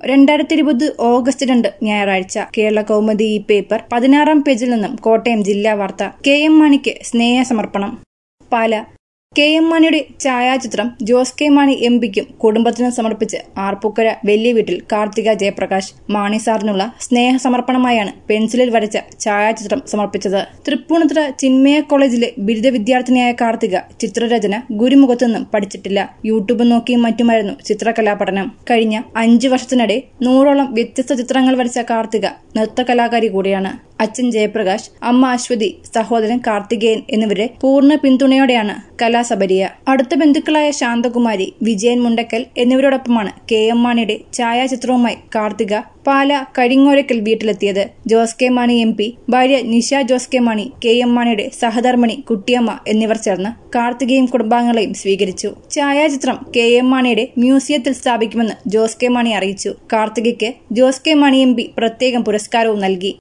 രണ്ടായിരത്തി ഇരുപത് ഓഗസ്റ്റ് രണ്ട് ഞായറാഴ്ച കേരള കൗമുദി ഈ പേപ്പർ പതിനാറാം പേജിൽ നിന്നും കോട്ടയം ജില്ലാ വാർത്ത കെ എം മാണിക്ക് സ്നേഹ സമർപ്പണം പാല കെ എം മാണിയുടെ ഛായാചിത്രം ജോസ് കെ മാണി എം പിക്കും കുടുംബത്തിനും സമർപ്പിച്ച് ആർപ്പുക്കര വലിയ വീട്ടിൽ കാർത്തിക ജയപ്രകാശ് മാണി സാറിനുള്ള സ്നേഹ സമർപ്പണമായാണ് പെൻസിലിൽ വരച്ച ഛായാചിത്രം സമർപ്പിച്ചത് തൃപ്പൂണിത്തുറ ചിന്മയ കോളേജിലെ ബിരുദ വിദ്യാർത്ഥിനിയായ കാർത്തിക ചിത്രരചന ഗുരുമുഖത്തു നിന്നും പഠിച്ചിട്ടില്ല യൂട്യൂബ് നോക്കിയും മറ്റുമായിരുന്നു ചിത്രകലാപഠനം കഴിഞ്ഞ അഞ്ചു വർഷത്തിനിടെ നൂറോളം വ്യത്യസ്ത ചിത്രങ്ങൾ വരച്ച കാർത്തിക നൃത്തകലാകാരി കൂടിയാണ് അച്ഛൻ ജയപ്രകാശ് അമ്മ അശ്വതി സഹോദരൻ കാർത്തികേയൻ എന്നിവരുടെ പൂർണ്ണ പിന്തുണയോടെയാണ് കലാസബരിയ അടുത്ത ബന്ധുക്കളായ ശാന്തകുമാരി വിജയൻ മുണ്ടക്കൽ എന്നിവരോടൊപ്പമാണ് കെ എം മാണിയുടെ ഛായാചിത്രവുമായി കാർത്തിക പാല കരിങ്ങോരക്കൽ വീട്ടിലെത്തിയത് Jose K Mani M P ഭാര്യ Nisha Jose K Mani K M മാണിയുടെ സഹധർമ്മിണി കുട്ടിയമ്മ എന്നിവർ ചേർന്ന് കാർത്തികയും കുടുംബാംഗങ്ങളെയും സ്വീകരിച്ചു ഛായാചിത്രം കെ എം മാണിയുടെ മ്യൂസിയത്തിൽ സ്ഥാപിക്കുമെന്ന് ജോസ് കെ മാണി അറിയിച്ചു കാർത്തികയ്ക്ക് Jose K Mani M P പ്രത്യേകം പുരസ്കാരവും നൽകി